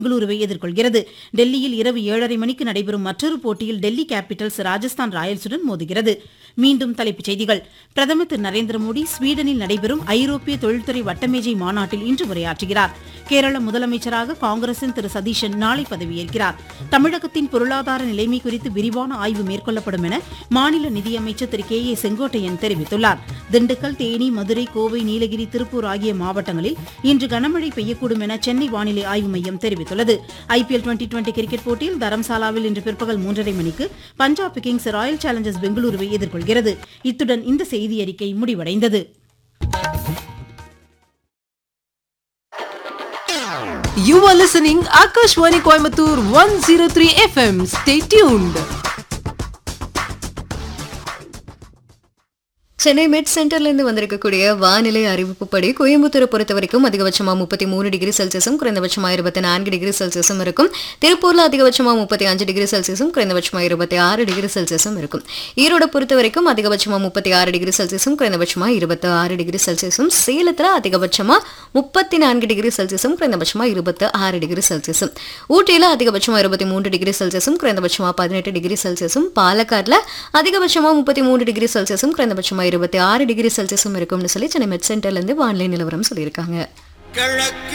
பெங்களூருவை எதிர்கொள்கிறது டெல்லியில் இரவு ஏழரை மணிக்கு நடைபெறும் மற்றொரு போட்டியில் டெல்லி கேபிட்டல்ஸ் ராஜஸ்தான் ராயல்ஸுடன் மோதுகிறது மீண்டும் தலைப்புச் செய்திகள் பிரதமர் திரு நரேந்திர மோடி ஸ்வீடனில் நடைபெறும் ஐரோப்பிய தொழில்துறை வட்டமேஜை மாநாட்டில் இன்று உரையாற்றுகிறார் கேரள முதலமைச்சராக காங்கிரசின் திரு சதீஷன் நாளை பதவியேற்கிறார் தமிழகத்தின் பொருளாதார நிலைமை குறித்து விரிவான ஆய்வு மேற்கொள்ளப்படும் என மாநில நிதியமைச்சர் திரு கே ஏ செங்கோட்டையன் தெரிவித்துள்ளார் திண்டுக்கல் தேனி மதுரை கோவை நீலகிரி திருப்பூர் ஆகிய மாவட்டங்களில் இன்று கனமழை பெய்யக்கூடும் என சென்னை வானிலை ஆய்வு மையம் தெரிவித்துள்ளது ஐபிஎல் டுவெண்டி டுவெண்டி கிரிக்கெட் போட்டியில் தரம்சாலாவில் இன்று பிற்பகல் மூன்றரை மணிக்கு பஞ்சாப் கிங்ஸ் ராயல் சேலஞ்சர்ஸ் பெங்களூருவை எதிர்கொள்கிறது இத்துடன் இந்த செய்தியறிக்கை முடிவடைந்தது You are listening Akashwani Coimbatore 103 FM. Stay tuned. Chennai மெட் சென்டர்ல இருந்து வந்திருக்கக்கூடிய வானிலை அறிவிப்புப்படி கோயம்புத்தூரை பொறுத்த வரைக்கும் அதிகபட்சமா முப்பத்தி மூணு டிகிரி செல்சியஸும் குறைந்தபட்சமா இருபத்தி நான்கு டிகிரி செல்சியஸும் இருக்கும் திருப்பூர்ல அதிகபட்சமா முப்பத்தி அஞ்சு டிகிரி செல்சியஸும் குறைந்தபட்சமா இருபத்தி ஆறு டிகிரி செல்சியஸும் இருக்கும் ஈரோட பொறுத்த வரைக்கும் அதிகபட்சமா முப்பத்தி ஆறு டிகிரி செல்சியஸும் குறைந்தபட்சமா இருபத்தி ஆறு டிகிரி செல்சியஸும் சேலத்துல அதிகபட்சமா முப்பத்தி நான்கு டிகிரி செல்சியஸும் குறைந்தபட்சமா இருபத்தி ஆறு டிகிரி செல்சியஸும் ஊட்டியில அதிகபட்சமா இருபத்தி மூன்று டிகிரி செல்சியஸும் குறைந்தபட்சமா பதினெட்டு டிகிரி செல்சியஸும் பாலக்காடுல அதிகபட்சமா முப்பத்தி மூன்று டிகிரி செல்சியஸும் குறைந்தபட்சமா இருபத்தி ஆறு டிகிரி செல்சியஸும் இருக்கும்னு சொல்லி சென்னை மெட் சென்டர்ல இருந்து வானிலை நிலவரம் சொல்லியிருக்காங்க கிழக்கு